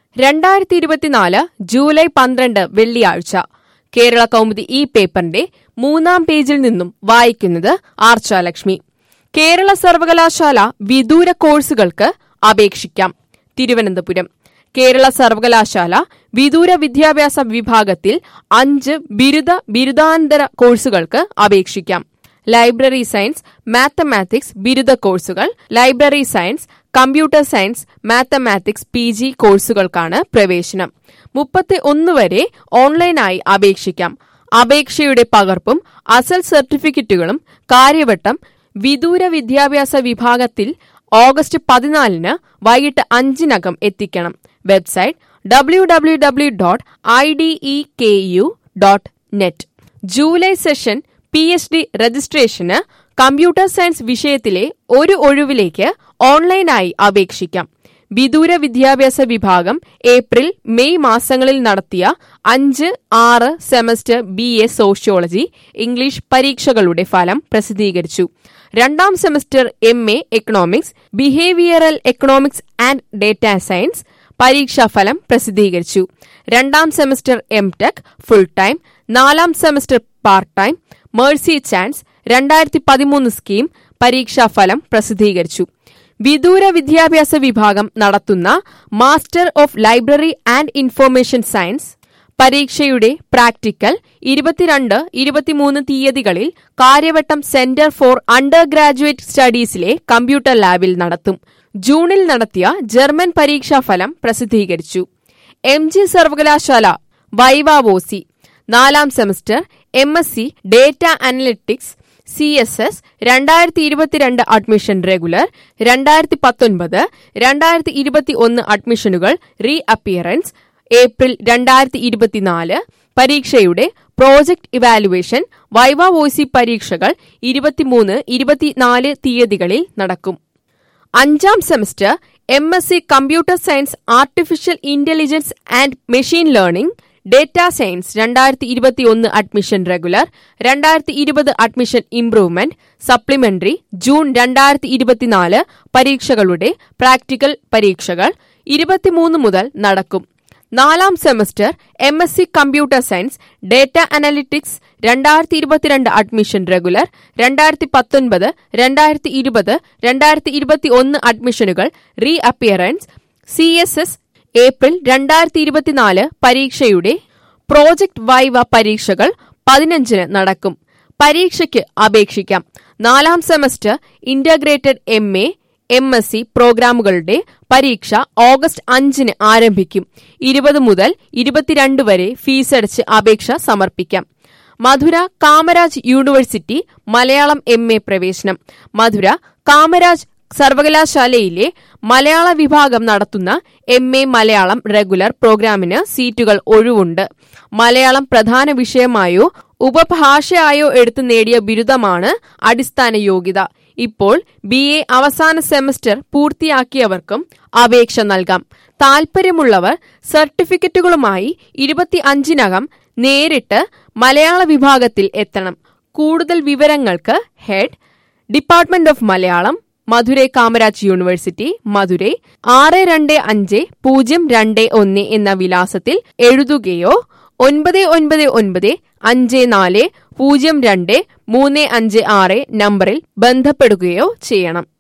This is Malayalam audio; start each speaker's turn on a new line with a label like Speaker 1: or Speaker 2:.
Speaker 1: രണ്ടായിരത്തി ഇരുപത്തിനാല് ജൂലൈ പന്ത്രണ്ട് വെള്ളിയാഴ്ച കേരള കൗമുദി ഈ പേപ്പറിന്റെ മൂന്നാം പേജിൽ നിന്നും വായിക്കുന്നത് ആർച്ചാലക്ഷ്മി കേരള സർവകലാശാല വിദൂര കോഴ്സുകൾക്ക് അപേക്ഷിക്കാം തിരുവനന്തപുരം കേരള സർവകലാശാല വിദൂര വിദ്യാഭ്യാസ വിഭാഗത്തിൽ അഞ്ച് ബിരുദ ബിരുദാനന്തര കോഴ്സുകൾക്ക് അപേക്ഷിക്കാം ലൈബ്രറി സയൻസ് മാത്തമാറ്റിക്സ് ബിരുദ കോഴ്സുകൾ library science computer science mathematics P G കോഴ്സുകൾക്കാണ് പ്രവേശനം മുപ്പത്തി ഒന്ന് വരെ ഓൺലൈനായി അപേക്ഷിക്കാം അപേക്ഷയുടെ പകർപ്പും അസൽ സർട്ടിഫിക്കറ്റുകളും കാര്യവട്ടം വിദൂര വിദ്യാഭ്യാസ വിഭാഗത്തിൽ ഓഗസ്റ്റ് പതിനാലിന് വൈകിട്ട് അഞ്ചിനകം എത്തിക്കണം website W W W dot I D E K U dot net July session P H D രജിസ്ട്രേഷന് കമ്പ്യൂട്ടർ സയൻസ് വിഷയത്തിലെ ഒരു ഒഴിവിലേക്ക് ഓൺലൈനായി അപേക്ഷിക്കാം വിദൂര വിദ്യാഭ്യാസ വിഭാഗം ഏപ്രിൽ മെയ് മാസങ്ങളിൽ നടത്തിയ അഞ്ച് ആറ് semester B A sociology English പരീക്ഷകളുടെ ഫലം പ്രസിദ്ധീകരിച്ചു രണ്ടാം semester M A economics behavioural economics and data science പരീക്ഷാഫലം പ്രസിദ്ധീകരിച്ചു രണ്ടാം semester M tech full time നാലാം semester part time mercy chance രണ്ടായിരത്തി പതിമൂന്ന് സ്കീം പരീക്ഷാഫലം പ്രസിദ്ധീകരിച്ചു വിദൂര വിദ്യാഭ്യാസ വിഭാഗം നടത്തുന്ന master of library and information science പരീക്ഷയുടെ പ്രാക്ടിക്കൽ ഇരുപത്തിരണ്ട് ഇരുപത്തിമൂന്ന് തീയതികളിൽ Kariavattom centre for under graduate സ്റ്റഡീസിലെ കമ്പ്യൂട്ടർ ലാബിൽ നടത്തും ജൂണിൽ നടത്തിയ ജർമ്മൻ പരീക്ഷാഫലം പ്രസിദ്ധീകരിച്ചു എം ജി സർവകലാശാല വൈവാവോസി നാലാം semester M S C data analytics C S S രണ്ടായിരത്തി ഇരുപത്തിരണ്ട് അഡ്മിഷൻ റെഗുലർ രണ്ടായിരത്തി പത്തൊൻപത് രണ്ടായിരത്തി ഇരുപത്തി ഒന്ന് അഡ്മിഷനുകൾ റീ അപ്പിയറൻസ് ഏപ്രിൽ രണ്ടായിരത്തി ഇരുപത്തിനാല് പരീക്ഷയുടെ പ്രോജക്ട് ഇവാലുവേഷൻ വൈവ വോയ്സി പരീക്ഷകൾ ഇരുപത്തിമൂന്ന് ഇരുപത്തിനാല് തീയതികളിൽ നടക്കും അഞ്ചാം semester M S C computer science artificial intelligence and machine learning data science രണ്ടായിരത്തി ഇരുപത്തി ഒന്ന് അഡ്മിഷൻ റെഗുലർ രണ്ടായിരത്തി ഇരുപത് അഡ്മിഷൻ ഇംപ്രൂവ്മെന്റ് സപ്ലിമെന്ററി ജൂൺ രണ്ടായിരത്തി ഇരുപത്തിനാല് പരീക്ഷകളുടെ പ്രാക്ടിക്കൽ പരീക്ഷകൾ ഇരുപത്തിമൂന്ന് മുതൽ നടക്കും നാലാം semester M S C computer science data analytics രണ്ടായിരത്തി ഇരുപത്തിരണ്ട് അഡ്മിഷൻ റെഗുലർ രണ്ടായിരത്തി പത്തൊൻപത് രണ്ടായിരത്തി ഇരുപത് രണ്ടായിരത്തി ഇരുപത്തി ഒന്ന് അഡ്മിഷനുകൾ re appearance C S S April രണ്ടായിരത്തി ഇരുപത്തിനാല് പരീക്ഷയുടെ പ്രോജക്ട് വൈവ പരീക്ഷകൾ പതിനഞ്ചിന് നടക്കും പരീക്ഷയ്ക്ക് അപേക്ഷിക്കാം നാലാം semester integrated M A M S C പ്രോഗ്രാമുകളുടെ പരീക്ഷ ഓഗസ്റ്റ് അഞ്ചിന് ആരംഭിക്കും ഇരുപത് മുതൽ ഇരുപത്തിരണ്ട് വരെ ഫീസടച്ച് അപേക്ഷ സമർപ്പിക്കാം Madurai Kamaraj university Malayalam M A പ്രവേശനം മധുര കാമരാജ് സർവകലാശാലയിലെ മലയാള വിഭാഗം നടത്തുന്ന എം എ മലയാളം റെഗുലർ പ്രോഗ്രാമിന് സീറ്റുകൾ ഒഴിവുണ്ട് മലയാളം പ്രധാന വിഷയമായോ ഉപഭാഷയായോ എടുത്തു നേടിയ ബിരുദമാണ് അടിസ്ഥാന യോഗ്യത ഇപ്പോൾ ബി എ അവസാന സെമസ്റ്റർ പൂർത്തിയാക്കിയവർക്കും അപേക്ഷ നൽകാം താൽപ്പര്യമുള്ളവർ സർട്ടിഫിക്കറ്റുകളുമായി ഇരുപത്തി അഞ്ചിനകം നേരിട്ട് മലയാള വിഭാഗത്തിൽ എത്തണം കൂടുതൽ വിവരങ്ങൾക്ക് head department of Malayalam Madurai Kamaraj university Madurai ആറ് രണ്ട് അഞ്ച് പൂജ്യം രണ്ട് ഒന്ന് എന്ന വിലാസത്തിൽ എഴുതുകയോ ഒൻപത് ഒൻപത് ഒൻപത് അഞ്ച് നാല് പൂജ്യം രണ്ട് മൂന്ന് അഞ്ച് ആറ് നമ്പറിൽ ബന്ധപ്പെടുകയോ ചെയ്യണം